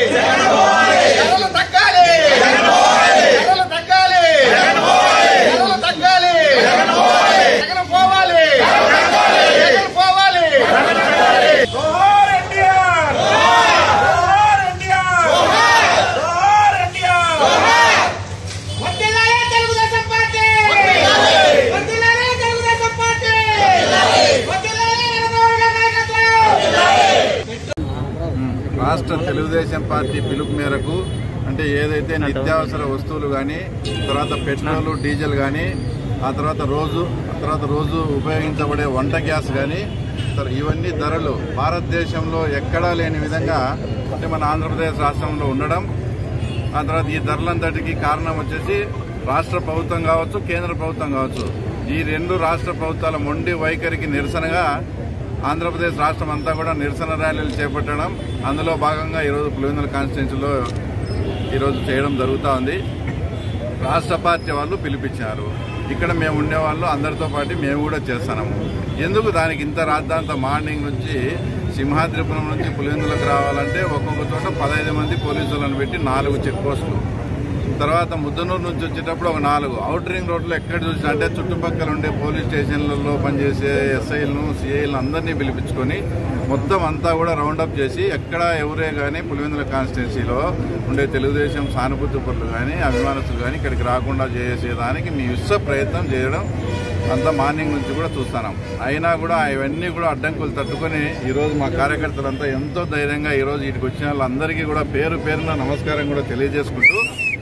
ధరలు తగ్గాలి ధరలు తగ్గాలి ధరలు తగ్గాలి జగన్ పోవాలి జగన్ పోవాలి జోహార్ ఎన్టీఆర్ జోహార్ ఎన్టీఆర్ జోహార్ ఎన్టీఆర్ వర్ధిల్లాలి తెలుగుదేశం పార్టీ వర్ధిల్లాలి తెలుగుదేశం పార్టీ వర్ధిల్లాలి నరేంద్ర మోడీ గారి నాయకత్వం రాష్ట్ర తెలుగుదేశం పార్టీ పిలుపు మేరకు అంటే ఏదైతే నిత్యావసర వస్తువులు కానీ తర్వాత పెట్రోల్ డీజిల్ కానీ ఆ తర్వాత రోజు ఆ తర్వాత రోజు ఉపయోగించబడే వంట గ్యాస్ కానీ తర్- ఇవన్నీ ధరలు భారతదేశంలో ఎక్కడా లేని విధంగా అంటే మన ఆంధ్రప్రదేశ్ రాష్ట్రంలో ఉండడం ఆ తర్వాత ఈ ధరలంతటికి కారణం వచ్చేసి రాష్ట్ర ప్రభుత్వం కావచ్చు కేంద్ర ప్రభుత్వం కావచ్చు ఈ రెండు రాష్ట్ర ప్రభుత్వాల మొండి వైఖరికి నిరసనగా ఆంధ్రప్రదేశ్ రాష్ట్రం అంతా కూడా నిరసన ర్యాలీలు చేపట్టడం అందులో భాగంగా ఈరోజు పులివెందుల కాన్స్టిట్యున్సీలో ఈరోజు చేయడం జరుగుతూ ఉంది రాష్ట్ర పార్టీ వాళ్ళు పిలిపించారు ఇక్కడ మేము ఉండేవాళ్ళు అందరితో పాటు మేము కూడా చేస్తున్నాము ఎందుకు దానికి ఇంత రాద్దాంత మార్నింగ్ నుంచి సింహాద్రిపురం నుంచి పులివెందులకు రావాలంటే ఒక్కొక్క చోట పదహైదు మంది పోలీసులను పెట్టి నాలుగు చెక్ పోస్టులు తర్వాత ముద్దనూరు నుంచి వచ్చేటప్పుడు ఒక నాలుగు అవుట్ రింగ్ రోడ్లో ఎక్కడ చూసినా అంటే చుట్టుపక్కల ఉండే పోలీస్ స్టేషన్లలో పనిచేసే ఎస్ఐలను సిఐలను అందరినీ పిలిపించుకొని మొత్తం అంతా కూడా రౌండప్ చేసి ఎక్కడ ఎవరే కానీ పులివెందుల కాన్స్టిట్యున్సీలో ఉండే తెలుగుదేశం సానుభూతి పనులు కానీ అభిమానస్తులు కానీ ఇక్కడికి రాకుండా చేసేదానికి మీ విశ్వ ప్రయత్నం చేయడం అంతా మార్నింగ్ నుంచి కూడా చూస్తున్నాం అయినా కూడా ఇవన్నీ కూడా అడ్డంకులు తట్టుకొని ఈరోజు మా కార్యకర్తలంతా ఎంతో ధైర్యంగా ఈరోజు ఇటుకు వచ్చిన వాళ్ళందరికీ కూడా పేరు పేరున నమస్కారం కూడా తెలియజేసుకుంటూ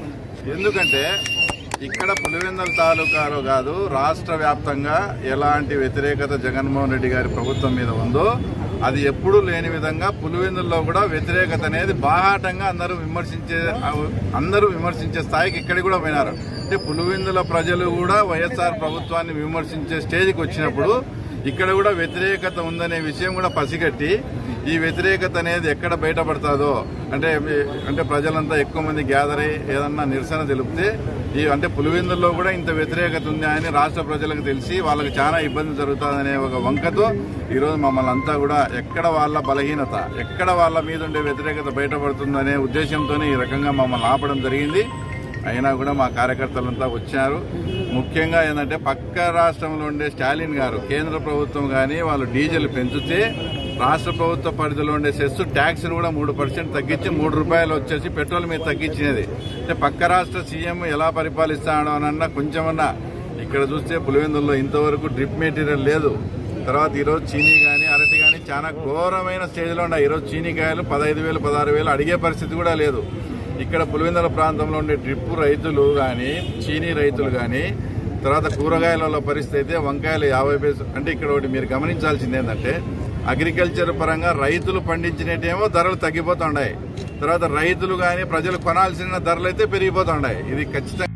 ఎందుకంటే ఇక్కడ పులివెందుల తాలూకాలో కాదు రాష్ట్ర వ్యాప్తంగా ఎలాంటి వ్యతిరేకత జగన్మోహన్ రెడ్డి గారి ప్రభుత్వం మీద ఉందో అది ఎప్పుడూ లేని విధంగా పులివెందుల్లో కూడా వ్యతిరేకత అనేది బాహాటంగా అందరూ విమర్శించే అందరూ విమర్శించే స్థాయికి ఇక్కడికి కూడా పోయినారు అంటే పులివెందుల ప్రజలు కూడా వైఎస్ఆర్ ప్రభుత్వాన్ని విమర్శించే స్టేజ్కి వచ్చినప్పుడు ఇక్కడ కూడా వ్యతిరేకత ఉందనే విషయం కూడా పసిగట్టి ఈ వ్యతిరేకత అనేది ఎక్కడ బయటపడుతుందో అంటే అంటే ప్రజలంతా ఎక్కువ మంది గ్యాదర్ అయ్యి ఏదన్నా నిరసన తెలిపితే ఈ అంటే పులివెందుల్లో కూడా ఇంత వ్యతిరేకత ఉంది అని రాష్ట్ర ప్రజలకు తెలిసి వాళ్ళకి చాలా ఇబ్బంది జరుగుతుందనే ఒక వంకతో ఈరోజు మమ్మల్ని అంతా కూడా ఎక్కడ వాళ్ళ బలహీనత ఎక్కడ వాళ్ళ మీద ఉండే వ్యతిరేకత బయటపడుతుందనే ఉద్దేశంతోనే ఈ రకంగా మమ్మల్ని ఆపడం జరిగింది అయినా కూడా మా కార్యకర్తలంతా వచ్చారు ముఖ్యంగా ఏంటంటే పక్క రాష్ట్రంలో ఉండే స్టాలిన్ గారు కేంద్ర ప్రభుత్వం కానీ వాళ్ళు డీజిల్ పెంచితే రాష్ట్ర ప్రభుత్వ పరిధిలో ఉండే సెస్ ట్యాక్స్ కూడా మూడు పర్సెంట్ తగ్గించి మూడు రూపాయలు వచ్చేసి పెట్రోల్ మీద తగ్గించినది అంటే పక్క రాష్ట్ర సీఎం ఎలా పరిపాలిస్తాడో అన్న కొంచెమన్నా ఇక్కడ చూస్తే పులివెందుల్లో ఇంతవరకు డ్రిప్ మెటీరియల్ లేదు తర్వాత ఈరోజు చీనీ కానీ అరటి కానీ చాలా ఘోరమైన స్టేజ్లో ఉన్నాయి ఈరోజు చీనీకాయలు పదహైదు వేలు పదహారు వేలు అడిగే పరిస్థితి కూడా లేదు ఇక్కడ పులివెందుల ప్రాంతంలో ఉండే డ్రిప్ రైతులు కానీ చీనీ రైతులు కానీ తర్వాత కూరగాయల పరిస్థితి అయితే వంకాయలు యాభై పైసలు అంటే ఇక్కడ ఒకటి మీరు గమనించాల్సింది ఏంటంటే అగ్రికల్చర్ పరంగా రైతులు పండించినట్టేమో ధరలు తగ్గిపోతుండాయి తర్వాత రైతులు కానీ ప్రజలు కొనాల్సిన ధరలు అయితే పెరిగిపోతుండాయి ఇది ఖచ్చితంగా